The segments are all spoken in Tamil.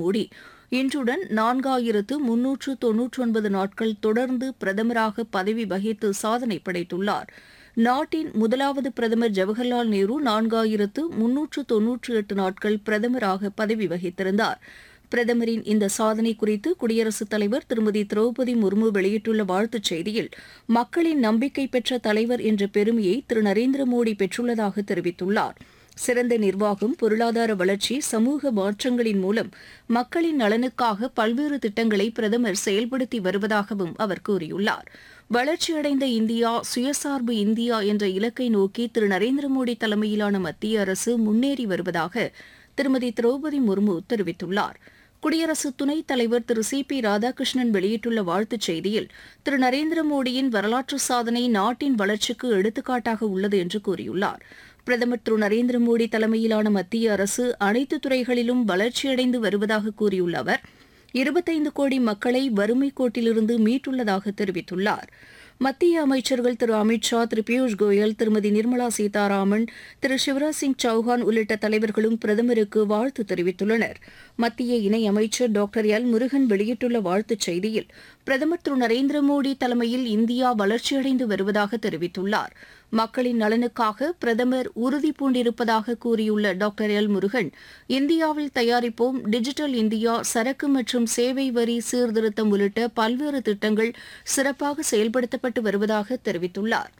மோடி இன்றுடன் நான்காயிரத்து முன்னூற்று தொன்னூற்றொன்பது நாட்கள் தொடர்ந்து பிரதமராக பதவி வகித்து சாதனை படைத்துள்ளார் நாட்டின் முதலாவது பிரதமர் ஜவஹர்லால் நேரு நான்காயிரத்து முன்னூற்று தொன்னூற்று எட்டு நாட்கள் பிரதமராக பதவி வகித்திருந்தார் பிரதமரின் இந்த சாதனை குறித்து குடியரசுத் தலைவர் திருமதி திரௌபதி முர்மு வெளியிட்டுள்ள வாழ்த்துச் செய்தியில் மக்களின் நம்பிக்கை பெற்ற தலைவர் என்ற பெருமையை திரு நரேந்திர மோடி பெற்றுள்ளதாக தெரிவித்துள்ளார் சிறந்த நிர்வாகம் பொருளாதார வளர்ச்சி சமூக மாற்றங்களின் மூலம் மக்களின் நலனுக்காக பல்வேறு திட்டங்களை பிரதமர் செயல்படுத்தி வருவதாகவும் அவர் கூறியுள்ளார் வளர்ச்சியடைந்த இந்தியா சுயசார்பு இந்தியா என்ற இலக்கை நோக்கி திரு நரேந்திர மோடி தலைமையிலான மத்திய அரசு முன்னேறி வருவதாக திருமதி திரௌபதி முர்மு தெரிவித்துள்ளார் குடியரசு துணைத் தலைவர் திரு சி பி ராதாகிருஷ்ணன் வெளியிட்டுள்ள வாழ்த்துச் செய்தியில் திரு நரேந்திர மோடியின் வரலாற்று சாதனை நாட்டின் வளர்ச்சிக்கு எடுத்துக்காட்டாக உள்ளது என்று கூறியுள்ளார் பிரதமர் திரு நரேந்திர மோடி தலைமையிலான மத்திய அரசு அனைத்து துறைகளிலும் வளர்ச்சியடைந்து வருவதாக கூறியுள்ள அவர் இருபத்தைந்து கோடி மக்களை வறுமை கோட்டிலிருந்து மீட்டுள்ளதாக தெரிவித்துள்ளார் மத்திய அமைச்சர்கள் திரு அமித் ஷா திரு பியூஷ் கோயல் திருமதி நிர்மலா சீதாராமன் திரு சிவராஜ் சிங் சௌஹான் உள்ளிட்ட தலைவர்களும் பிரதமருக்கு வாழ்த்து தெரிவித்துள்ளனர் மத்திய இணை அமைச்சர் டாக்டர் எல் முருகன் வெளியிட்டுள்ள வாழ்த்துச் செய்தியில் பிரதமர் திரு நரேந்திர மோடி தலைமையில் இந்தியா வளர்ச்சியடைந்து வருவதாக தெரிவித்துள்ளார் மக்களின் நலனுக்காக பிரதமர் உறுதி பூண்டிருப்பதாக கூறியுள்ள டாக்டர் எல் முருகன் இந்தியாவில் தயாரிப்போம் டிஜிட்டல் இந்தியா சரக்கு மற்றும் சேவை வரி சீர்திருத்தம் உள்ளிட்ட பல்வேறு திட்டங்கள் சிறப்பாக செயல்படுத்தப்பட்டு வருவதாக தெரிவித்துள்ளார்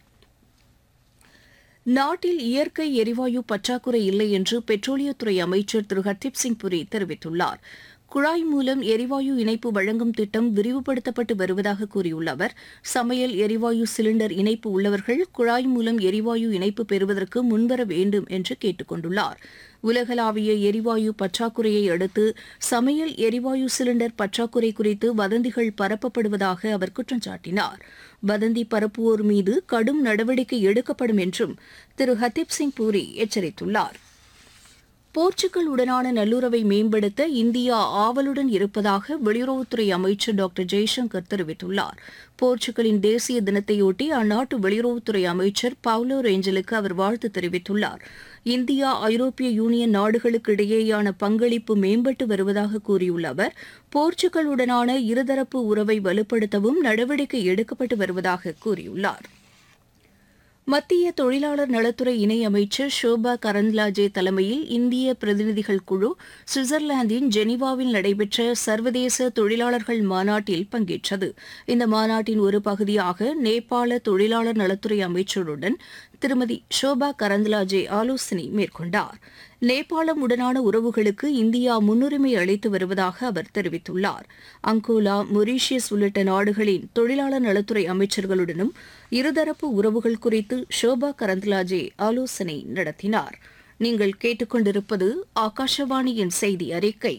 நாட்டில் இயற்கை எரிவாயு பற்றாக்குறை இல்லை என்று பெட்ரோலியத்துறை அமைச்சர் திரு ஹர்தீப் சிங் புரி தெரிவித்துள்ளார் குழாய் மூலம் எரிவாயு இணைப்பு வழங்கும் திட்டம் விரிவுபடுத்தப்பட்டு வருவதாக கூறியுள்ள அவர் சமையல் எரிவாயு சிலிண்டர் இணைப்பு உள்ளவர்கள் குழாய் மூலம் எரிவாயு இணைப்பு பெறுவதற்கு முன்வர வேண்டும் என்று கேட்டுக் கொண்டுள்ளார் உலகளாவிய எரிவாயு பற்றாக்குறையை அடுத்து சமையல் எரிவாயு சிலிண்டர் பற்றாக்குறை குறித்து வதந்திகள் பரப்பப்படுவதாக அவர் குற்றம் சாட்டினார் வதந்தி பரப்புவோர் மீது கடும் நடவடிக்கை எடுக்கப்படும் என்றும் திரு ஹர்தீப் சிங் பூரி எச்சரித்துள்ளார் போர்ச்சுகல் உடனான நல்லுறவை மேம்படுத்த இந்தியா ஆவலுடன் இருப்பதாக வெளியுறவுத்துறை அமைச்சர் டாக்டர் ஜெய்சங்கர் தெரிவித்துள்ளார் போர்ச்சுகலின் தேசிய தினத்தையொட்டி அந்நாட்டு வெளியுறவுத்துறை அமைச்சர் பவுலோ ரேஞ்சலுக்கு அவர் வாழ்த்து தெரிவித்துள்ளார் இந்தியா ஐரோப்பிய யூனியன் நாடுகளுக்கு இடையேயான பங்களிப்பு மேம்பட்டு வருவதாக கூறியுள்ள அவர் போர்ச்சுகலுடனான இருதரப்பு உறவை வலுப்படுத்தவும் நடவடிக்கை எடுக்கப்பட்டு வருவதாக கூறியுள்ளார் மத்திய தொழிலாளர் நலத்துறை இணையமைச்சர் ஷோபா கரந்த்லாஜே தலைமையில் இந்திய பிரதிநிதிகள் குழு சுவிட்சர்லாந்தின் ஜெனீவாவில் நடைபெற்ற சர்வதேச தொழிலாளர்கள் மாநாட்டில் பங்கேற்றது இந்த மாநாட்டின் ஒரு பகுதியாக நேபாள தொழிலாளர் நலத்துறை அமைச்சருடன் திருமதி ஷோபா கரந்த்லாஜே ஆலோசனை மேற்கொண்டார் நேபாளம் உடனான உறவுகளுக்கு இந்தியா முன்னுரிமை அளித்து வருவதாக அவர் தெரிவித்துள்ளார் அங்கோலா மொரீஷியஸ் உள்ளிட்ட நாடுகளின் தொழிலாளர் நலத்துறை அமைச்சர்களுடனும் இருதரப்பு உறவுகள் குறித்து ஷோபா கரந்த்லாஜே ஆலோசனை நடத்தினார் நீங்கள் கேட்டுக்கொண்டிருப்பது ஆகாஷவாணியின் செய்தி அறிக்கை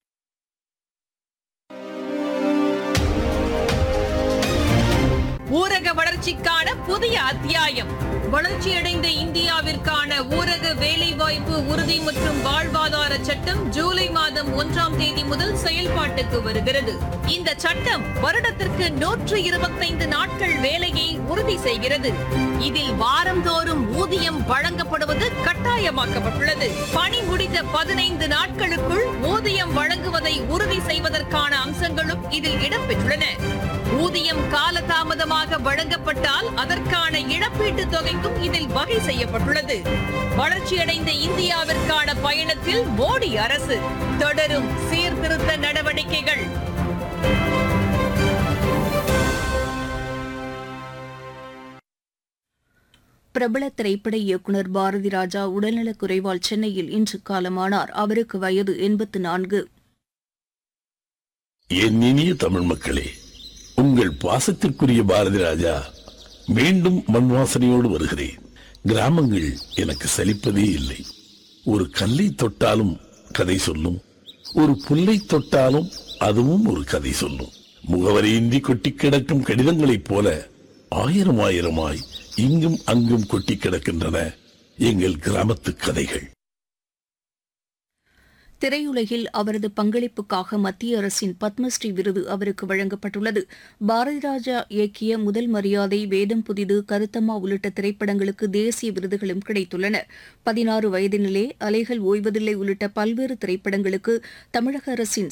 ஊரக வளர்ச்சிக்கான புதிய அத்தியாயம் வளர்ச்சியடைந்த இந்தியாவிற்கான ஊரக வேலைவாய்ப்பு உறுதி மற்றும் வாழ்வாதார சட்டம் ஜூலை மாதம் ஒன்றாம் தேதி முதல் செயல்பாட்டுக்கு வருகிறது இந்த சட்டம் வருடத்திற்கு நூற்று இருபத்தைந்து நாட்கள் வேலையை உறுதி செய்கிறது இதில் வாரந்தோறும் ஊதியம் வழங்கப்படுவது கட்டாயமாக்கப்பட்டுள்ளது பணி முடிந்த பதினைந்து நாட்களுக்குள் ஊதியம் வழங்குவதை உறுதி செய்வதற்கான அம்சங்களும் இதில் இடம்பெற்றுள்ளன ஊதியம் காலதாமதமாக வழங்கப்பட்டால் அதற்கான இழப்பீட்டுத் தொகைக்கும் இதில் வகை செய்யப்பட்டுள்ளது வளர்ச்சியடைந்த இந்தியாவிற்கான பயணத்தில் மோடி அரசு தொடரும் சீர்திருத்த நடவடிக்கைகள் பிரபல திரைப்பட இயக்குநர் பாரதி ராஜா உடல்நலக் குறைவால் சென்னையில் இன்று காலமானார் அவருக்கு வயது எண்பத்து நான்கு என் இனிய தமிழ் மக்களே உங்கள் பாசத்திற்குரிய பாரதி ராஜா மீண்டும் மண் வாசனையோடு வருகிறேன் கிராமங்கள் எனக்கு சலிப்பதே இல்லை ஒரு கல்லை தொட்டாலும் கதை சொல்லும் ஒரு புல்லை தொட்டாலும் அதுவும் ஒரு கதை சொல்லும் முகவரியின்றி கொட்டி கிடக்கும் கடிதங்களைப் போல ஆயிரம் ஆயிரமாய் இங்கும் அங்கும் கொட்டி கிடக்கின்றன எங்கள் கிராமத்து கதைகள் திரையுலகில் அவரது பங்களிப்புக்காக மத்திய அரசின் பத்மஸ்ரீ விருது அவருக்கு வழங்கப்பட்டுள்ளது பாரதி ராஜா இயக்கிய முதல் மரியாதை வேதம் புதிது கருத்தம்மா உள்ளிட்ட திரைப்படங்களுக்கு தேசிய விருதுகளும் கிடைத்துள்ளன பதினாறு வயதினிலே அலைகள் ஓய்வதில்லை உள்ளிட்ட பல்வேறு திரைப்படங்களுக்கு தமிழக அரசின்